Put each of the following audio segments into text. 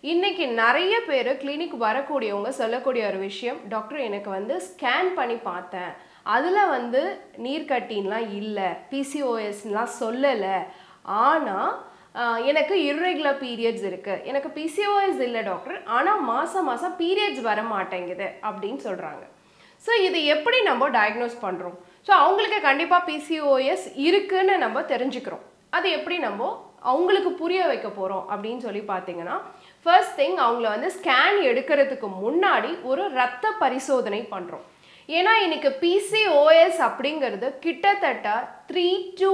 இன்னைக்கு நிறைய பேர் கிளினிக் வரக்கூடியவங்க சொல்லக்கூடிய ஒரு விஷயம் டாக்டர் எனக்கு வந்து ஸ்கேன் பண்ணி பார்த்தேன் அதில் வந்து நீர்க்கட்டின்லாம் இல்லை பிசிஓஎஸ்லாம் சொல்லலை ஆனால் எனக்கு இர்ரெகுலர் பீரியட்ஸ் இருக்குது எனக்கு பிசிஓஎஸ் இல்லை டாக்டர் ஆனால் மாதம் மாதம் பீரியட்ஸ் வர மாட்டேங்குது அப்படின்னு சொல்கிறாங்க ஸோ இது எப்படி நம்ம டயக்னோஸ் பண்ணுறோம் ஸோ அவங்களுக்கு கண்டிப்பாக பிசிஓஎஸ் இருக்குன்னு நம்ம தெரிஞ்சுக்கிறோம் அது எப்படி நம்ம அவங்களுக்கு புரிய வைக்க போகிறோம் அப்படின்னு சொல்லி பார்த்தீங்கன்னா ஃபர்ஸ்ட் திங் அவங்கள வந்து ஸ்கேன் எடுக்கிறதுக்கு முன்னாடி ஒரு ரத்த பரிசோதனை பண்ணுறோம் ஏன்னா இன்னைக்கு பிசிஓஎஸ் அப்படிங்கிறது கிட்டத்தட்ட three to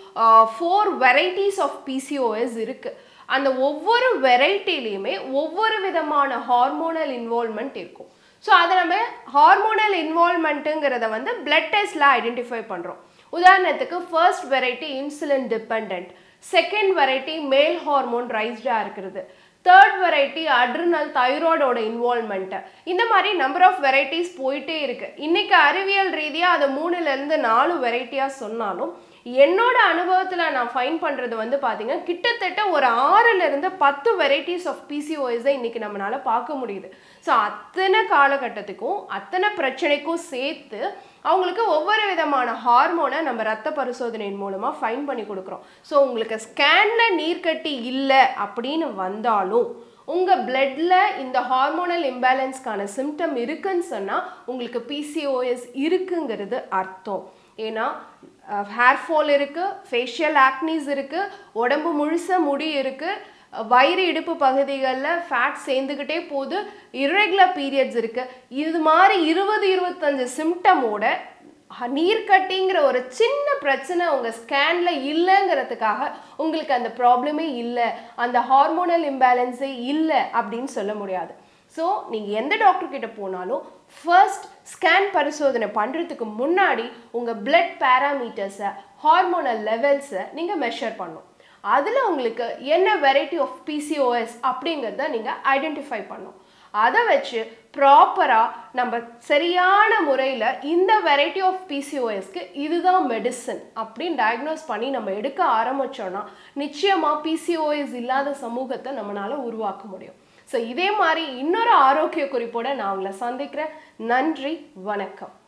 four varieties of PCOS இருக்குது அந்த ஒவ்வொரு வெரைட்டிலையுமே ஒவ்வொரு விதமான ஹார்மோனல் இன்வால்மெண்ட் இருக்கும் ஸோ அதை நம்ம ஹார்மோனல் இன்வால்மெண்ட்டுங்கிறத வந்து பிளட் டெஸ்ட்டில் ஐடென்டிஃபை பண்ணுறோம் உதாரணத்துக்கு first variety insulin depend second variety male hormone ரைஸ்டாக இருக்கிறது தேர்ட் வெரைட்டி அட்ரினல் தைராய்டோட இன்வால்மெண்ட்டு இந்த மாதிரி நம்பர் ஆஃப் வெரைட்டிஸ் போயிட்டே இருக்கு இன்னைக்கு அறிவியல் ரீதியாக அதை மூணுலேருந்து நாலு வெரைட்டியாக சொன்னாலும் என்னோட அனுபவத்தில் நான் ஃபைன் பண்ணுறது வந்து பார்த்தீங்கன்னா கிட்டத்தட்ட ஒரு ஆறுலேருந்து பத்து வெரைட்டிஸ் ஆஃப் பிசிஓஎஸை இன்னைக்கு நம்மளால பார்க்க முடியுது ஸோ அத்தனை காலகட்டத்துக்கும் அத்தனை பிரச்சனைக்கும் சேர்த்து அவங்களுக்கு ஒவ்வொரு விதமான ஹார்மோனை நம்ம ரத்த பரிசோதனையின் மூலமாக ஃபைன் பண்ணி கொடுக்குறோம் ஸோ உங்களுக்கு ஸ்கேனில் நீர்க்கட்டி இல்லை அப்படின்னு வந்தாலும் உங்கள் பிளட்டில் இந்த ஹார்மோனல் இம்பேலன்ஸ்க்கான சிம்டம் இருக்குன்னு சொன்னால் உங்களுக்கு பிசிஓஎஸ் இருக்குங்கிறது அர்த்தம் ஏன்னா ஹேர் ஃபால் இருக்குது ஃபேஷியல் ஆக்னிஸ் இருக்குது உடம்பு முழுச முடி இருக்குது வயிறு இடுப்பு பகுதிகளில் ஃபேட் சேர்ந்துக்கிட்டே போகுது இர்ரெகுலர் பீரியட்ஸ் இருக்குது இது மாதிரி இருபது இருபத்தஞ்சு சிம்டமோட நீர்க்கட்டிங்கிற ஒரு சின்ன பிரச்சனை உங்கள் ஸ்கேனில் இல்லைங்கிறதுக்காக உங்களுக்கு அந்த ப்ராப்ளமே இல்லை அந்த ஹார்மோனல் இம்பேலன்ஸே இல்லை அப்படின்னு சொல்ல முடியாது ஸோ நீங்கள் எந்த டாக்டர் கிட்ட போனாலும் ஃபர்ஸ்ட் ஸ்கேன் பரிசோதனை பண்ணுறதுக்கு முன்னாடி உங்கள் பிளட் பேராமீட்டர்ஸை ஹார்மோனல் லெவல்ஸை நீங்கள் மெஷர் பண்ணும் அதில் உங்களுக்கு என்ன வெரைட்டி ஆஃப் பிசிஓஎஸ் அப்படிங்கிறத நீங்கள் ஐடென்டிஃபை பண்ணும் அதை வச்சு ப்ராப்பராக நம்ம சரியான முறையில் இந்த வெரைட்டி ஆஃப் பிசிஓஎஸ்க்கு இதுதான் மெடிசன் அப்படின்னு டயக்னோஸ் பண்ணி நம்ம எடுக்க ஆரம்பித்தோன்னா நிச்சயமாக பிசிஓஎஸ் இல்லாத சமூகத்தை நம்மளால் உருவாக்க முடியும் ஸோ இதே மாதிரி இன்னொரு ஆரோக்கிய குறிப்போட நான் உங்களை சந்திக்கிறேன் நன்றி வணக்கம்